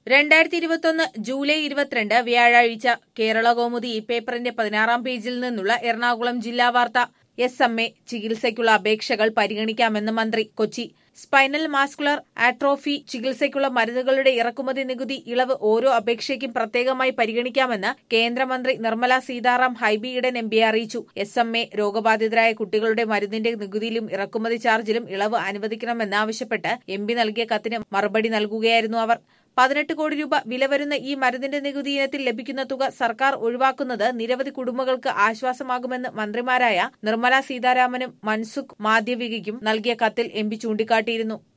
രണ്ടായിരത്തി ഇരുപത്തൊന്ന് ജൂലൈ ഇരുപത്തിരണ്ട് വ്യാഴാഴ്ച കേരള കൗമുദി ഈ പേപ്പറിന്റെ പതിനാറാം പേജിൽ നിന്നുള്ള എറണാകുളം ജില്ലാ വാർത്ത എസ് എം എ ചികിത്സയ്ക്കുള്ള അപേക്ഷകൾ പരിഗണിക്കാമെന്ന് മന്ത്രി കൊച്ചി സ്പൈനൽ മാസ്കുലർ ആട്രോഫി ചികിത്സയ്ക്കുള്ള മരുന്നുകളുടെ ഇറക്കുമതി നികുതി ഇളവ് ഓരോ അപേക്ഷയ്ക്കും പ്രത്യേകമായി പരിഗണിക്കാമെന്ന് കേന്ദ്രമന്ത്രി നിർമ്മല സീതാറാം ഹൈബി ഈഡൻ എം പിയെ അറിയിച്ചു എസ് എം എ രോഗബാധിതരായ കുട്ടികളുടെ മരുന്നിന്റെ നികുതിയിലും ഇറക്കുമതി ചാർജിലും ഇളവ് അനുവദിക്കണമെന്നാവശ്യപ്പെട്ട് എം പി നൽകിയ കത്തിന് മറുപടി നൽകുകയായിരുന്നു അവർ പതിനെട്ട് കോടി രൂപ വില വരുന്ന ഈ മരുന്നിന്റെ നികുതി ഇനത്തിൽ ലഭിക്കുന്ന തുക സർക്കാർ ഒഴിവാക്കുന്നത് നിരവധി കുടുംബങ്ങൾക്ക് ആശ്വാസമാകുമെന്ന് മന്ത്രിമാരായ നിർമ്മല സീതാരാമനും മൻസുഖ് മാധ്യവികയ്ക്കും നൽകിയ കത്തിൽ എം പി ചൂണ്ടിക്കാട്ടിയിരുന്നു